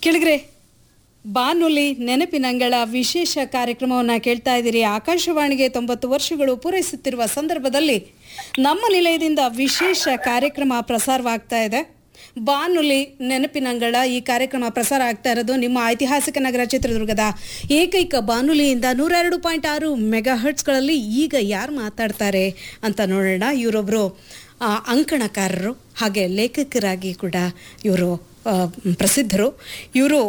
ಕೆಳಗ್ರೆ ಬಾನುಲಿ ನೆನಪಿನಂಗಳ ವಿಶೇಷ ಕಾರ್ಯಕ್ರಮವನ್ನು ಕೇಳ್ತಾ ಇದ್ದೀರಿ ಆಕಾಶವಾಣಿಗೆ ತೊಂಬತ್ತು ವರ್ಷಗಳು ಪೂರೈಸುತ್ತಿರುವ ಸಂದರ್ಭದಲ್ಲಿ ನಮ್ಮ ನಿಲಯದಿಂದ ವಿಶೇಷ ಕಾರ್ಯಕ್ರಮ ಪ್ರಸಾರವಾಗ್ತಾ ಇದೆ ಬಾನುಲಿ ನೆನಪಿನಂಗಳ ಈ ಕಾರ್ಯಕ್ರಮ ಪ್ರಸಾರ ಆಗ್ತಾ ಇರೋದು ನಿಮ್ಮ ಐತಿಹಾಸಿಕ ನಗರ ಚಿತ್ರದುರ್ಗದ ಏಕೈಕ ಬಾನುಲಿಯಿಂದ ನೂರೆರಡು ಪಾಯಿಂಟ್ ಆರು ಮೆಗಾ ಹರ್ಟ್ಸ್ಗಳಲ್ಲಿ ಈಗ ಯಾರು ಮಾತಾಡ್ತಾರೆ ಅಂತ ನೋಡೋಣ ಇವರೊಬ್ಬರು ಅಂಕಣಕಾರರು ಹಾಗೆ ಲೇಖಕರಾಗಿ ಕೂಡ ಇವರು ಪ್ರಸಿದ್ಧರು ಇವರು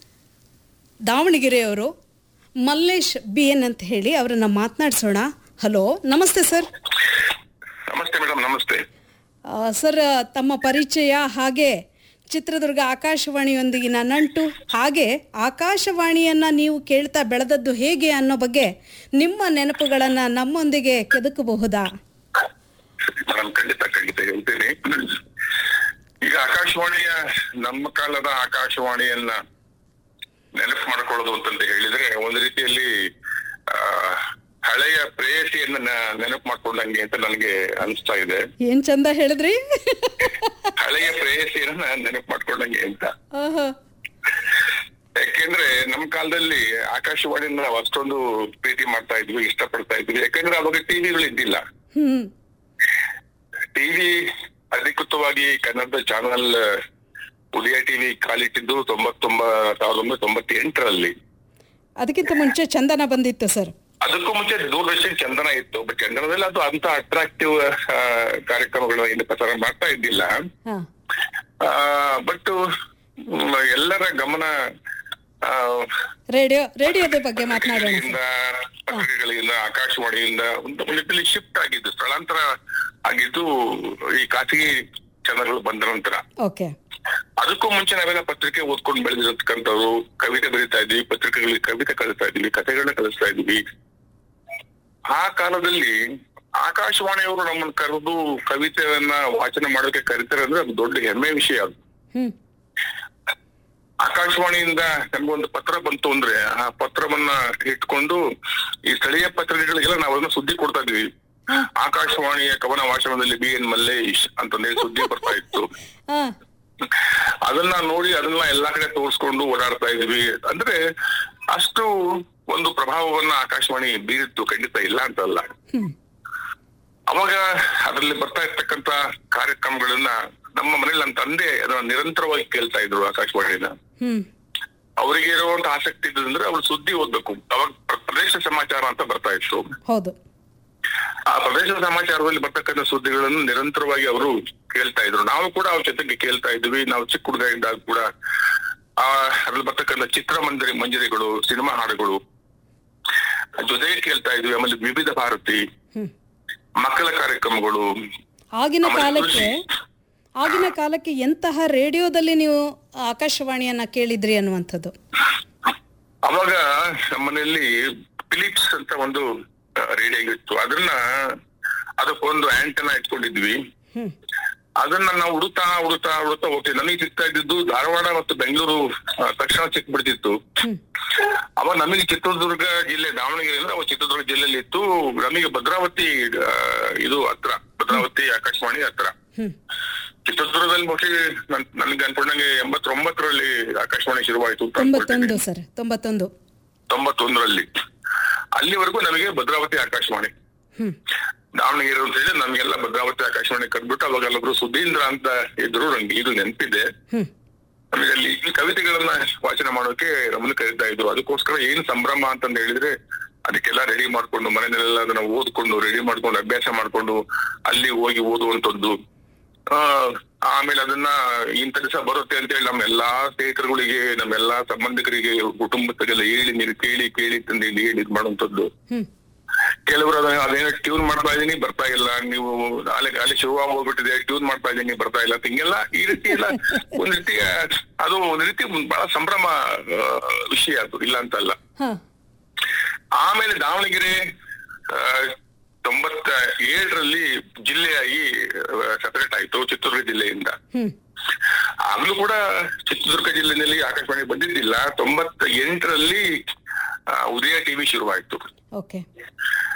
ದಾವಣಗೆರೆಯವರು ಮಲ್ಲೇಶ್ ಬಿ ಎನ್ ಅಂತ ಹೇಳಿ ಅವರನ್ನ ಮಾತನಾಡಿಸೋಣ ಹಲೋ ನಮಸ್ತೆ ಸರ್ ನಮಸ್ತೆ ಮೇಡಮ್ ನಮಸ್ತೆ ಆ, ಸರ್ ತಮ್ಮ ಪರಿಚಯ ಹಾಗೆ ಚಿತ್ರದುರ್ಗ ಆಕಾಶವಾಣಿಯೊಂದಿಗಿನ ನಂಟು ಹಾಗೆ ಆಕಾಶವಾಣಿಯನ್ನ ನೀವು ಕೇಳ್ತಾ ಬೆಳೆದದ್ದು ಹೇಗೆ ಅನ್ನೋ ಬಗ್ಗೆ ನಿಮ್ಮ ನೆನಪುಗಳನ್ನ ನಮ್ಮೊಂದಿಗೆ ಕೆದಕಬಹುದಾ ಮೇಡಮ್ ಖಂಡಿತ ಖಂಡಿತ ಹೇಳ್ತೀನಿ ಈಗ ಆಕಾಶವಾಣಿಯ ನಮ್ಮ ಕಾಲದ ಆಕಾಶವಾಣಿಯನ್ನ ನೆನಪು ಮಾಡ್ಕೊಳ್ಳೋದು ಅಂತಂತ ಹೇಳಿದ್ರೆ ಒಂದು ರೀತಿಯಲ್ಲಿ ಆ ಹಳೆಯ ಪ್ರೇಯಸಿಯನ್ನ ನ- ನೆನಪು ಮಾಡ್ಕೊಂಡಂಗೆ ಅಂತ ನನಗೆ ಅನಿಸ್ತಾ ಇದೆ ಏನ್ ಚಂದ ಹೇಳಿದ್ರಿ ಹಳೆಯ ಪ್ರೇಯಸಿಯನ್ನ ನೆನಪು ಮಾಡ್ಕೊಂಡಂಗೆ ಅಂತ ಆಹಾ. ಯಾಕೆಂದ್ರೆ ನಮ್ಮ ಕಾಲದಲ್ಲಿ ಆಕಾಶವಾಣಿನ ನಾವು ಅಷ್ಟೊಂದು ಪ್ರೀತಿ ಮಾಡ್ತಾ ಇದ್ವಿ ಇಷ್ಟಪಡ್ತಾ ಇದ್ವಿ ಯಾಕಂದ್ರೆ ಅವಾಗ ಟಿವಿಗಳು ಇದ್ದಿಲ್ಲ ಹ್ಮ್ ಟಿವಿ ಅಧಿಕೃತವಾಗಿ ಕನ್ನಡದ ಚಾನಲ್ ಉದಯ ಟಿವಿ ಕಾಲಿಟ್ಟಿದ್ದು ತೊಂಬತ್ತೊಂಬ ಸಾವಿರದ ಒಂಬೈನೂರ ತೊಂಬತ್ತೆಂಟರಲ್ಲಿ ಅದಕ್ಕಿಂತ ಮುಂಚೆ ಚಂದನ ಬಂದಿತ್ತು ಸರ್ ಅದಕ್ಕೂ ಮುಂಚೆ ದೂರದರ್ಶನ ಚಂದನ ಇತ್ತು ಬಟ್ ಚಂದನದಲ್ಲಿ ಅದು ಅಂತ ಅಟ್ರಾಕ್ಟಿವ್ ಕಾರ್ಯಕ್ರಮಗಳನ್ನ ಇಲ್ಲಿ ಪ್ರಸಾರ ಮಾಡ್ತಾ ಇದ್ದಿಲ್ಲ ಹಾ ಬಟ್ ಎಲ್ಲರ ಗಮನ ಆ, ರೇಡಿಯೋ ರೇಡಿಯೋದ ಬಗ್ಗೆ ಮಾತನಾಡೋಣ ಸರ್ ಪತ್ರಿಕೆಯಿಂದ ಪತ್ರಿಕೆಗಳಿಂದ ಆಕಾಶವಾಣಿಯಿಂದ ಒಂದು ನಿಟ್ಟಿನಲ್ಲಿ ಶಿಫ್ಟ್ ಆಗಿದ್ದು ಸ್ಥಳಾಂತರ ಆಗಿದ್ದು ಈ ಖಾಸಗಿ ಚಾನಲ್ಗಳು ಬಂದ ನಂತರ ಓಕೆ ಅದಕ್ಕೂ ಮುಂಚೆ ನಾವೆಲ್ಲ ಪತ್ರಿಕೆ ಓದ್ಕೊಂಡು ಬೆಳೆದಿರತಕ್ಕಂಥವ್ರು ಕವಿತೆ ಬರೀತಾ ಇದ್ವಿ ಪತ್ರಿಕೆಗಳಿಗೆ ಕವಿತೆ ಕಳಿಸ್ತಾ ಇದ್ವಿ ಕಥೆಗಳನ್ನ ಕಳಿಸ್ತಾ ಇದ್ವಿ ಆ ಕಾಲದಲ್ಲಿ ಆಕಾಶವಾಣಿಯವರು ನಮ್ಮನ್ನ ಕರೆದು ಕವಿತೆಯನ್ನ ವಾಚನ ಮಾಡೋಕೆ ಕರೀತಾರೆ ಅಂದ್ರೆ ಅದು ದೊಡ್ಡ ಹೆಮ್ಮೆ ವಿಷಯ ಅದು ಹ್ಮ್ ಆಕಾಶವಾಣಿಯಿಂದ ನಮ್ಗೊಂದು ಪತ್ರ ಬಂತು ಅಂದ್ರೆ ಆ ಪತ್ರವನ್ನ ಇಟ್ಕೊಂಡು ಈ ಸ್ಥಳೀಯ ಪತ್ರಿಕೆಗಳಿಗೆಲ್ಲ ನಾವು ಅದನ್ನ ಸುದ್ದಿ ಕೊಡ್ತಾ ಇದ್ವಿ ಆಕಾಶವಾಣಿಯ ಕವನ ವಾಚನದಲ್ಲಿ ಬಿ ಎನ್ ಮಲ್ಲೇಶ್ ಅಂತಂದೇಳಿ ಸುದ್ದಿ ಬರ್ತಾ ಇತ್ತು ಹಾ ಅದನ್ನ ನೋಡಿ ಅದನ್ನ ಎಲ್ಲಾ ಕಡೆ ತೋರಿಸ್ಕೊಂಡು ಓಡಾಡ್ತಾ ಇದ್ವಿ ಅಂದ್ರೆ ಅಷ್ಟು ಒಂದು ಪ್ರಭಾವವನ್ನ ಆಕಾಶವಾಣಿ ಬೀರಿತ್ತು ಖಂಡಿತ ಇಲ್ಲ ಅಂತಲ್ಲ ಹ್ಮ್ ಅವಾಗ ಅದರಲ್ಲಿ ಬರ್ತಾ ಇರ್ತಕ್ಕಂತ ಕಾರ್ಯಕ್ರಮಗಳನ್ನ ನಮ್ಮ ಮನೇಲಿ ನನ್ನ ತಂದೆ ಅದನ್ನ ನಿರಂತರವಾಗಿ ಕೇಳ್ತಾ ಇದ್ರು ಆಕಾಶವಾಣಿನ ಹ್ಮ್ ಅವರಿಗೆ ಇರುವಂತ ಆಸಕ್ತಿ ಇದ್ದಂದ್ರೆ ಅವ್ರು ಸುದ್ದಿ ಓದ್ಬೇಕು ಅವಾಗ ಪ್ರ- ಪ್ರದೇಶ ಸಮಾಚಾರ ಅಂತ ಬರ್ತಾ ಇತ್ತು ಹೌದು ಆ ಪ್ರದೇಶ ಸಮಾಚಾರದಲ್ಲಿ ಬರ್ತಕ್ಕಂಥ ಸುದ್ದಿಗಳನ್ನು ನಿರಂತರವಾಗಿ ಅವರು ಕೇಳ್ತಾ ಇದ್ರು ನಾವು ಕೂಡ ಅವ್ರ ಜೊತೆಗೆ ಕೇಳ್ತಾ ಇದ್ವಿ ನಾವು ಚಿಕ್ಕ ಹುಡುಗ ಇದ್ದಾಗ ಕೂಡ ಆ ಅದ್ರಲ್ಲಿ ಬರ್ತಕ್ಕಂಥ ಚಿತ್ರಮಂದಿರ ಮಂಜರಿಗಳು ಸಿನಿಮಾ ಹಾಡುಗಳು ಜೊತೆಗೆ ಕೇಳ್ತಾ ಇದ್ವಿ ಆಮೇಲೆ ವಿವಿಧ ಭಾರತಿ ಹ್ಮ್ ಮಕ್ಕಳ ಕಾರ್ಯಕ್ರಮಗಳು ಆಗಿನ ಆಮೇಲೆ ಕಾಲಕ್ಕೆ ಕೃಷಿ. ಆಗಿನ ಕಾಲಕ್ಕೆ ಎಂತಹ ರೇಡಿಯೋದಲ್ಲಿ ನೀವು ಆಕಾಶವಾಣಿಯನ್ನ ಕೇಳಿದ್ರಿ ಅನ್ನುವಂಥದ್ದು ಅವಾಗ ನಮ್ಮನೆಯಲ್ಲಿ ಫಿಲಿಪ್ಸ್ ಅಂತ ಒಂದು ರೇಡಿಯೋ ಇತ್ತು ಅದನ್ನ ಅದಕ್ಕೊಂದು ಆಂಟನ ಇಟ್ಕೊಂಡಿದ್ವಿ ಹ್ಮ್ ಅದನ್ನ ನಾವು ಹುಡುಕ್ತಾ ಹುಡುಕ್ತಾ ಹುಡುಕ್ತಾ ಹೋಗ್ತೀವಿ ನನಗೆ ಸಿಗ್ತಾ ಇದ್ದಿದ್ದು ಧಾರವಾಡ ಮತ್ತು ಬೆಂಗಳೂರು ಆ, ತಕ್ಷಣ ಸಿಕ್ಬಿಡ್ತಿತ್ತು ಹ್ಮ್ ಅವಾಗ ನಮಗೆ ಚಿತ್ರದುರ್ಗ ಜಿಲ್ಲೆ ದಾವಣಗೆರೆ ಅಂದ್ರೆ ಅವಾಗ ಚಿತ್ರದುರ್ಗ ಜಿಲ್ಲೆಯಲ್ಲಿ ಇತ್ತು ನಮಗೆ ಭದ್ರಾವತಿ ಆ, ಇದು ಹತ್ರ ಭದ್ರಾವತಿ ಆಕಾಶವಾಣಿ ಹತ್ರ ಹ್ಮ್ ಚಿತ್ರದುರ್ಗದಲ್ಲಿ ಮೋಸ್ಟ್ಲಿ ನನ್ಗೆ ಅನ್ಕೊಂಡಂಗೆ ಎಂಬತ್ತೊಂಬತ್ತರಲ್ಲಿ ಆಕಾಶವಾಣಿ ಶುರುವಾಯಿತು ಅಂತ ತೊಂಬತ್ತೊಂದು ಅನ್ಕೊಳ್ತೀನಿ. ಸರ್ ತೊಂಬತ್ತೊಂದು ತೊಂಬತ್ತೊಂದರಲ್ಲಿ ಅಲ್ಲಿವರೆಗೂ ನಮಗೆ ಭದ್ರಾವತಿ ಆಕಾಶವಾಣಿ ಹ್ಮ್ ದಾವಣಗೆರೆ ಅಂತ ಹೇಳಿ ನಮ್ಗೆಲ್ಲ ಭದ್ರಾವತಿ ಆಕಾಶವಾಣಿ ಕರ್ಬಿಟ್ಟು ಅವಾಗ ಅಲ್ಲೊಬ್ರು ಸುಧೀಂದ್ರ ಅಂತ ಇದ್ರು ನಂಗೆ ಇದು ನೆನಪಿದೆ ಹ್ಮ್ ನಮಗೆ ಅಲ್ಲಿ ಈ ಕವಿತೆಗಳನ್ನ ವಾಚನ ಮಾಡೋಕೆ ನಮ್ಮನ್ನು ಕರೀತಾ ಇದ್ರು ಅದಕ್ಕೋಸ್ಕರ ಏನ್ ಸಂಭ್ರಮ ಅಂತಂದ್ ಹೇಳಿದ್ರೆ ಅದಕ್ಕೆಲ್ಲ ರೆಡಿ ಮಾಡ್ಕೊಂಡು ಮನೆಯಲ್ಲೆಲ್ಲ ಅದನ್ನ ಓದ್ಕೊಂಡು ರೆಡಿ ಮಾಡ್ಕೊಂಡು ಅಭ್ಯಾಸ ಮಾಡ್ಕೊಂಡು ಅಲ್ಲಿ ಹೋಗಿ ಓದುವಂತದ್ದು ಆ ಆಮೇಲೆ ಅದನ್ನ ಇಂಥ ದಿವಸ ಬರುತ್ತೆ ಅಂತ ಹೇಳಿ ನಮ್ಮ ಎಲ್ಲಾ ಸ್ನೇಹಿತರುಗಳಿಗೆ ನಮ್ಮೆಲ್ಲಾ ಸಂಬಂಧಿಕರಿಗೆ ಕುಟುಂಬದಗೆಲ್ಲ ಹೇಳಿ ನೀವು ಕೇಳಿ ಕೇಳಿ ತಂದು ಹೇಳಿ ಹೇಳಿ ಇದ್ ಮಾಡುವಂತದ್ದು ಹ್ಮ್ ಕೆಲವರು ಅದನ್ನ ಅದೇನೋ ಟ್ಯೂನ್ ಮಾಡ್ತಾ ಇದೀನಿ ಬರ್ತಾ ಇಲ್ಲ ನೀವು ಅಲ್ಲಿ ಅಲ್ಲಿ ಶುರುವಾಗಿ ಹೋಗ್ಬಿಟ್ಟಿದೆ ಟ್ಯೂನ್ ಮಾಡ್ತಾ ಇದೀನಿ ಬರ್ತಾ ಇಲ್ಲ ಅಂತ ಹಿಂಗೆಲ್ಲ ಈ ರೀತಿ ಎಲ್ಲ ಒಂದ್ ರೀತಿಯ ಅದು ಒಂದ್ ರೀತಿ ಬಹಳ ಸಂಭ್ರಮ ಆ, ವಿಷಯ ಅದು ಇಲ್ಲ ಅಂತಲ್ಲ ಹಾ ಆಮೇಲೆ ದಾವಣಗೆರೆ ಆ, ತೊಂಬತ್ತ ಏಳರಲ್ಲಿ ಜಿಲ್ಲೆಯಾಗಿ ಸಪರೇಟ್ ಆಯ್ತು ಚಿತ್ರದುರ್ಗ ಜಿಲ್ಲೆಯಿಂದ ಹ್ಮ್ ಆಗ್ಲೂ ಕೂಡ ಚಿತ್ರದುರ್ಗ ಜಿಲ್ಲೆಯಲ್ಲಿ ಆಕಾಶವಾಣಿ ಬಂದಿದ್ದಿಲ್ಲ ತೊಂಬತ್ತ ಎಂಟರಲ್ಲಿ ಉದಯ ಟಿವಿ ಶುರುವಾಯ್ತು ಓಕೆ